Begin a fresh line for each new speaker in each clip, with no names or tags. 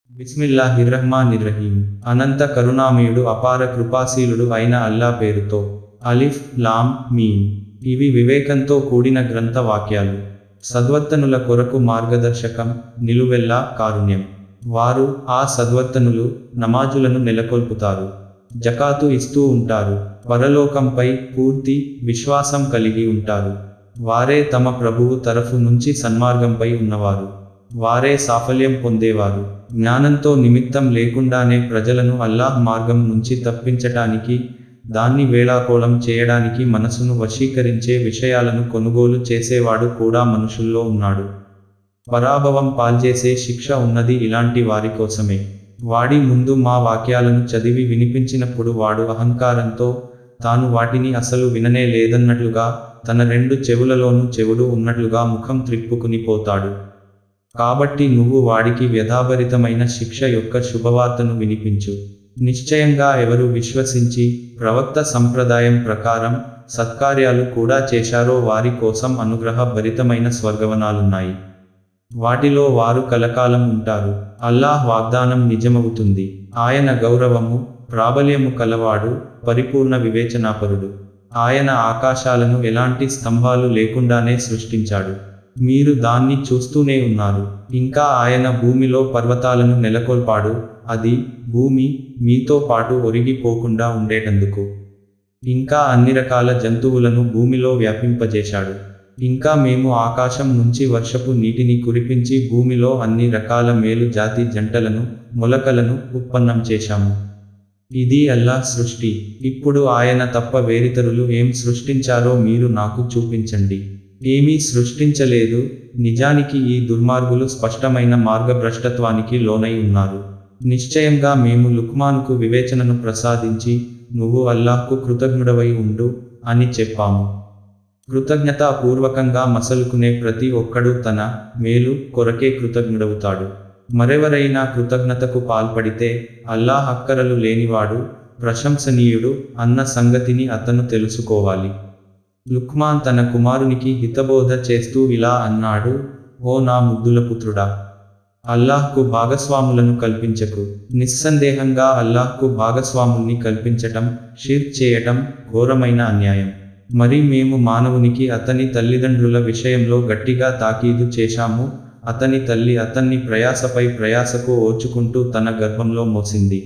బిస్మిల్లాహిర్రహ్మానిర్రహీం అనంత కరుణామయుడు అపార కృపాశీలుడు అయిన అల్లా పేరుతో అలిఫ్ లాం మీమ్ ఇవి వివేకంతో కూడిన గ్రంథ వాక్యాలు సద్వర్తనుల కొరకు మార్గదర్శకం నిలువెల్లా కారుణ్యం వారు ఆ సద్వర్తనులు నమాజులను నెలకొల్పుతారు జకాతు ఇస్తూ ఉంటారు పరలోకంపై పూర్తి విశ్వాసం కలిగి ఉంటారు వారే తమ ప్రభువు తరఫు నుంచి సన్మార్గంపై ఉన్నవారు వారే సాఫల్యం పొందేవారు జ్ఞానంతో నిమిత్తం లేకుండానే ప్రజలను అల్లాహ్ మార్గం నుంచి తప్పించటానికి దాన్ని వేళాకోళం చేయడానికి మనసును వశీకరించే విషయాలను కొనుగోలు చేసేవాడు కూడా మనుషుల్లో ఉన్నాడు పరాభవం పాల్చేసే శిక్ష ఉన్నది ఇలాంటి వారి కోసమే వాడి ముందు మా వాక్యాలను చదివి వినిపించినప్పుడు వాడు అహంకారంతో తాను వాటిని అసలు విననే లేదన్నట్లుగా తన రెండు చెవులలోనూ చెవుడు ఉన్నట్లుగా ముఖం త్రిప్పుకుని పోతాడు కాబట్టి నువ్వు వాడికి వ్యధాభరితమైన శిక్ష యొక్క శుభవార్తను వినిపించు నిశ్చయంగా ఎవరు విశ్వసించి ప్రవక్త సంప్రదాయం ప్రకారం సత్కార్యాలు కూడా చేశారో వారి కోసం అనుగ్రహ భరితమైన స్వర్గవనాలున్నాయి వాటిలో వారు కలకాలం ఉంటారు అల్లాహ్ వాగ్దానం నిజమవుతుంది ఆయన గౌరవము ప్రాబల్యము కలవాడు పరిపూర్ణ వివేచనాపరుడు ఆయన ఆకాశాలను ఎలాంటి స్తంభాలు లేకుండానే సృష్టించాడు మీరు దాన్ని చూస్తూనే ఉన్నారు ఇంకా ఆయన భూమిలో పర్వతాలను నెలకొల్పాడు అది భూమి మీతో పాటు ఒరిగిపోకుండా ఉండేటందుకు ఇంకా అన్ని రకాల జంతువులను భూమిలో వ్యాపింపజేశాడు ఇంకా మేము ఆకాశం నుంచి వర్షపు నీటిని కురిపించి భూమిలో అన్ని రకాల మేలు జాతి జంటలను మొలకలను ఉత్పన్నం చేశాము ఇది అల్లాహ్ సృష్టి ఇప్పుడు ఆయన తప్ప వేరితరులు ఏం సృష్టించారో మీరు నాకు చూపించండి ఏమీ సృష్టించలేదు నిజానికి ఈ దుర్మార్గులు స్పష్టమైన మార్గభ్రష్టత్వానికి లోనై ఉన్నారు నిశ్చయంగా మేము లుక్మాన్కు వివేచనను ప్రసాదించి నువ్వు అల్లాహ్కు కృతజ్ఞుడవై ఉండు అని చెప్పాము కృతజ్ఞతాపూర్వకంగా మసలుకునే ప్రతి ఒక్కడు తన మేలు కొరకే కృతజ్ఞుడవుతాడు మరెవరైనా కృతజ్ఞతకు పాల్పడితే అల్లాహ్ అక్కరలు లేనివాడు ప్రశంసనీయుడు అన్న సంగతిని అతను తెలుసుకోవాలి లుక్మాన్ తన కుమారునికి హితబోధ చేస్తూ ఇలా అన్నాడు ఓ నా ముద్దుల పుత్రుడా అల్లాహ్కు భాగస్వాములను కల్పించకు నిస్సందేహంగా అల్లాహ్కు భాగస్వాముల్ని కల్పించటం షిర్ చేయటం ఘోరమైన అన్యాయం మరి మేము మానవునికి అతని తల్లిదండ్రుల విషయంలో గట్టిగా తాకీదు చేశాము అతని తల్లి అతన్ని ప్రయాసపై ప్రయాసకు ఓర్చుకుంటూ తన గర్భంలో మోసింది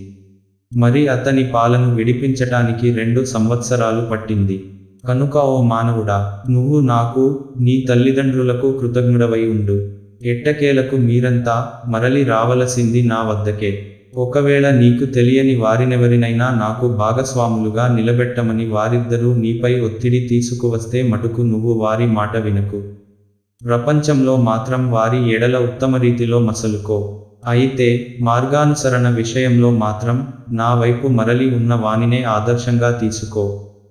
మరి అతని పాలను విడిపించటానికి రెండు సంవత్సరాలు పట్టింది కనుక ఓ మానవుడా నువ్వు నాకు నీ తల్లిదండ్రులకు కృతజ్ఞుడవై ఉండు ఎట్టకేలకు మీరంతా మరలి రావలసింది నా వద్దకే ఒకవేళ నీకు తెలియని వారినెవరినైనా నాకు భాగస్వాములుగా నిలబెట్టమని వారిద్దరూ నీపై ఒత్తిడి తీసుకువస్తే మటుకు నువ్వు వారి మాట వినకు ప్రపంచంలో మాత్రం వారి ఎడల ఉత్తమ రీతిలో మసలుకో అయితే మార్గానుసరణ విషయంలో మాత్రం నా వైపు మరలి ఉన్న వానినే ఆదర్శంగా తీసుకో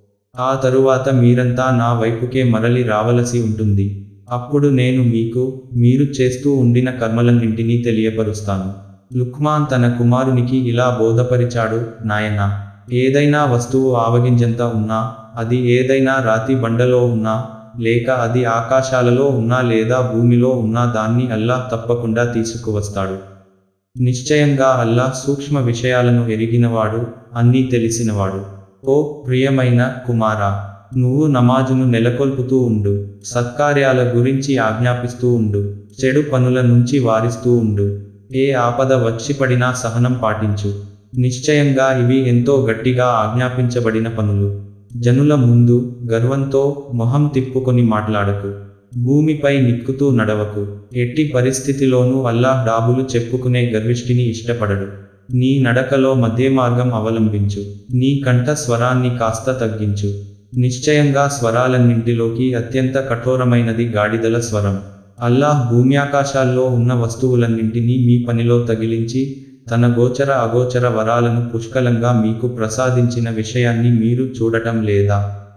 ఆ తరువాత మీరంతా నా వైపుకే మరలి రావలసి ఉంటుంది అప్పుడు నేను మీకు మీరు చేస్తూ ఉండిన కర్మలన్నింటినీ తెలియపరుస్తాను లుక్మాన్ తన కుమారునికి ఇలా బోధపరిచాడు నాయనా ఏదైనా వస్తువు ఆవగింజంత ఉన్నా అది ఏదైనా రాతి బండలో ఉన్నా లేక అది ఆకాశాలలో ఉన్నా లేదా భూమిలో ఉన్నా దాన్ని అల్లాహ్ తప్పకుండా తీసుకువస్తాడు నిశ్చయంగా అల్లాహ్ సూక్ష్మ విషయాలను ఎరిగినవాడు అన్నీ తెలిసినవాడు ఓ ప్రియమైన కుమారా నువ్వు నమాజును నెలకొల్పుతూ ఉండు సత్కార్యాల గురించి ఆజ్ఞాపిస్తూ ఉండు చెడు పనుల నుంచి వారిస్తూ ఉండు ఏ ఆపద వచ్చి పడినా సహనం పాటించు నిశ్చయంగా ఇవి ఎంతో గట్టిగా ఆజ్ఞాపించబడిన పనులు జనుల ముందు గర్వంతో మొహం తిప్పుకొని మాట్లాడకు భూమిపై నిక్కుతూ నడవకు ఎట్టి పరిస్థితిలోనూ అల్లాహ్ డాబులు చెప్పుకునే గర్విష్టిని ఇష్టపడడు నీ నడకలో మధ్య మార్గం అవలంబించు నీ కంఠ స్వరాన్ని కాస్త తగ్గించు నిశ్చయంగా స్వరాలన్నింటిలోకి అత్యంత కఠోరమైనది గాడిదల స్వరం అల్లాహ్ భూమ్యాకాశాల్లో ఉన్న వస్తువులన్నింటినీ మీ పనిలో తగిలించి తన గోచర అగోచర వరాలను పుష్కలంగా మీకు ప్రసాదించిన విషయాన్ని మీరు చూడటం లేదా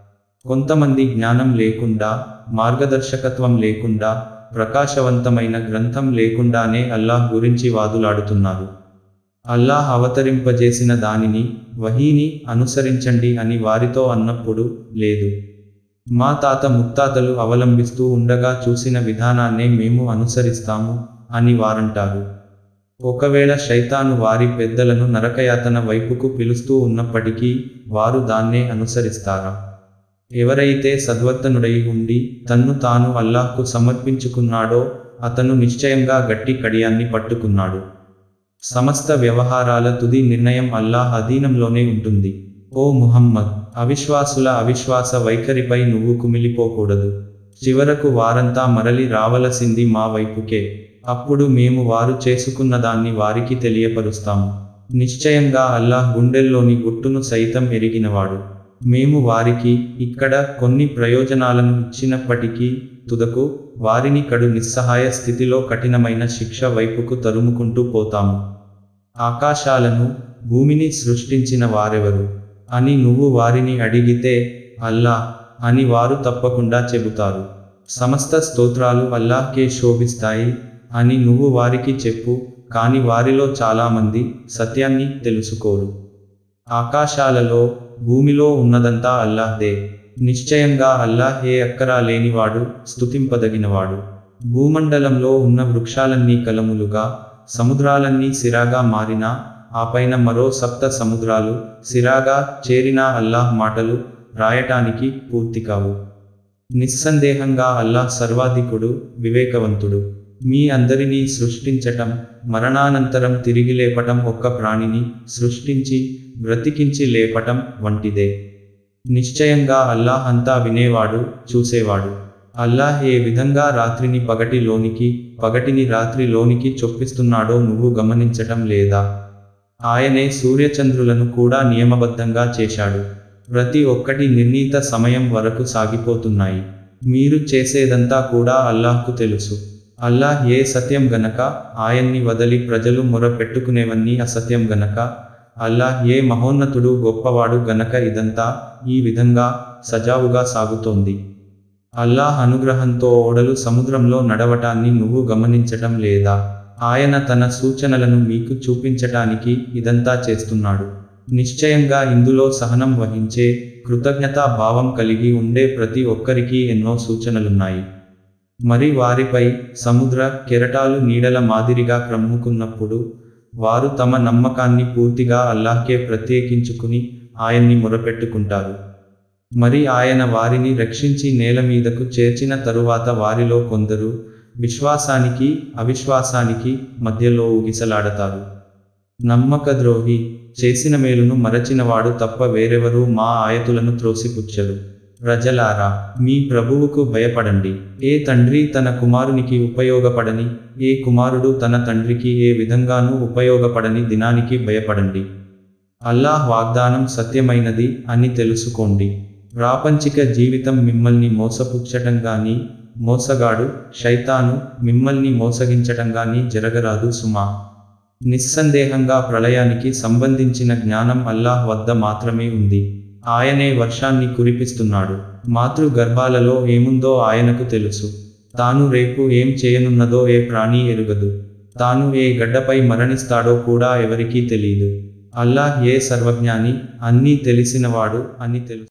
కొంతమంది జ్ఞానం లేకుండా మార్గదర్శకత్వం లేకుండా ప్రకాశవంతమైన గ్రంథం లేకుండానే అల్లాహ్ గురించి వాదులాడుతున్నారు అల్లాహ్ అవతరింపజేసిన దానిని వహీని అనుసరించండి అని వారితో అన్నప్పుడు లేదు మా తాత ముత్తాతలు అవలంబిస్తూ ఉండగా చూసిన విధానాన్నే మేము అనుసరిస్తాము అని వారంటారు ఒకవేళ శైతాను వారి పెద్దలను నరకయాతన వైపుకు పిలుస్తూ ఉన్నప్పటికీ వారు దాన్నే అనుసరిస్తారా ఎవరైతే సద్వర్తనుడై ఉండి తన్ను తాను అల్లాహ్కు సమర్పించుకున్నాడో అతను నిశ్చయంగా గట్టి కడియాన్ని పట్టుకున్నాడు సమస్త వ్యవహారాల తుది నిర్ణయం అల్లాహ్ అధీనంలోనే ఉంటుంది ఓ ముహమ్మద్ అవిశ్వాసుల అవిశ్వాస వైఖరిపై నువ్వు కుమిలిపోకూడదు చివరకు వారంతా మరలి రావలసింది మా వైపుకే అప్పుడు మేము వారు చేసుకున్నదాన్ని వారికి తెలియపరుస్తాము నిశ్చయంగా అల్లాహ్ గుండెల్లోని గుట్టును సైతం ఎరిగినవాడు మేము వారికి ఇక్కడ కొన్ని ప్రయోజనాలను ఇచ్చినప్పటికీ తుదకు వారిని కడు నిస్సహాయ స్థితిలో కఠినమైన శిక్ష వైపుకు తరుముకుంటూ పోతాము ఆకాశాలను భూమిని సృష్టించిన వారెవరు అని నువ్వు వారిని అడిగితే అల్లా అని వారు తప్పకుండా చెబుతారు సమస్త స్తోత్రాలు అల్లాహ్కే శోభిస్తాయి అని నువ్వు వారికి చెప్పు కాని వారిలో చాలామంది సత్యాన్ని తెలుసుకోరు ఆకాశాలలో భూమిలో ఉన్నదంతా అల్లాహ్దే నిశ్చయంగా అల్లాహ్ ఏ అక్కరా లేనివాడు స్తుతింపదగినవాడు భూమండలంలో ఉన్న వృక్షాలన్నీ కలములుగా సముద్రాలన్నీ సిరాగా మారినా ఆపైన మరో సప్త సముద్రాలు సిరాగా చేరినా అల్లాహ్ మాటలు రాయటానికి పూర్తి కావు నిస్సందేహంగా అల్లాహ్ సర్వాధికుడు వివేకవంతుడు మీ అందరినీ సృష్టించటం మరణానంతరం తిరిగి లేపటం ఒక్క ప్రాణిని సృష్టించి బ్రతికించి లేపటం వంటిదే నిశ్చయంగా అల్లాహ్ అంతా వినేవాడు చూసేవాడు అల్లాహ్ ఏ విధంగా రాత్రిని పగటిలోనికి పగటిని రాత్రిలోనికి చొప్పిస్తున్నాడో నువ్వు గమనించటం లేదా ఆయనే సూర్యచంద్రులను కూడా నియమబద్ధంగా చేశాడు ప్రతి ఒక్కటి నిర్ణీత సమయం వరకు సాగిపోతున్నాయి మీరు చేసేదంతా కూడా అల్లాహ్కు తెలుసు అల్లాహ్ ఏ సత్యం గనక ఆయన్ని వదలి ప్రజలు మొర పెట్టుకునేవన్నీ అసత్యం గనక అల్లాహ్ ఏ మహోన్నతుడు గొప్పవాడు గనక ఇదంతా ఈ విధంగా సజావుగా సాగుతోంది అల్లాహ్ అనుగ్రహంతో ఓడలు సముద్రంలో నడవటాన్ని నువ్వు గమనించటం లేదా ఆయన తన సూచనలను మీకు చూపించటానికి ఇదంతా చేస్తున్నాడు నిశ్చయంగా ఇందులో సహనం వహించే కృతజ్ఞతా భావం కలిగి ఉండే ప్రతి ఒక్కరికి ఎన్నో సూచనలున్నాయి మరి వారిపై సముద్ర కెరటాలు నీడల మాదిరిగా క్రమ్ముకున్నప్పుడు వారు తమ నమ్మకాన్ని పూర్తిగా అల్లాహ్కే ప్రత్యేకించుకుని ఆయన్ని మొరపెట్టుకుంటారు మరి ఆయన వారిని రక్షించి నేల మీదకు చేర్చిన తరువాత వారిలో కొందరు విశ్వాసానికి అవిశ్వాసానికి మధ్యలో ఊగిసలాడతారు నమ్మకద్రోహి చేసిన మేలును మరచినవాడు తప్ప వేరెవరూ మా ఆయతులను త్రోసిపుచ్చరు ప్రజలారా మీ ప్రభువుకు భయపడండి ఏ తండ్రి తన కుమారునికి ఉపయోగపడని ఏ కుమారుడు తన తండ్రికి ఏ విధంగానూ ఉపయోగపడని దినానికి భయపడండి అల్లాహ్ వాగ్దానం సత్యమైనది అని తెలుసుకోండి ప్రాపంచిక జీవితం మిమ్మల్ని మోసపుచ్చటం గాని మోసగాడు శైతాను మిమ్మల్ని మోసగించటం గాని జరగరాదు సుమా నిస్సందేహంగా ప్రళయానికి సంబంధించిన జ్ఞానం అల్లాహ్ వద్ద మాత్రమే ఉంది ఆయనే వర్షాన్ని కురిపిస్తున్నాడు మాతృ గర్భాలలో ఏముందో ఆయనకు తెలుసు తాను రేపు ఏం చేయనున్నదో ఏ ప్రాణి ఎరుగదు తాను ఏ గడ్డపై మరణిస్తాడో కూడా ఎవరికీ తెలియదు అల్లాహ్ ఏ సర్వజ్ఞాని అన్నీ తెలిసినవాడు అని తెలుసు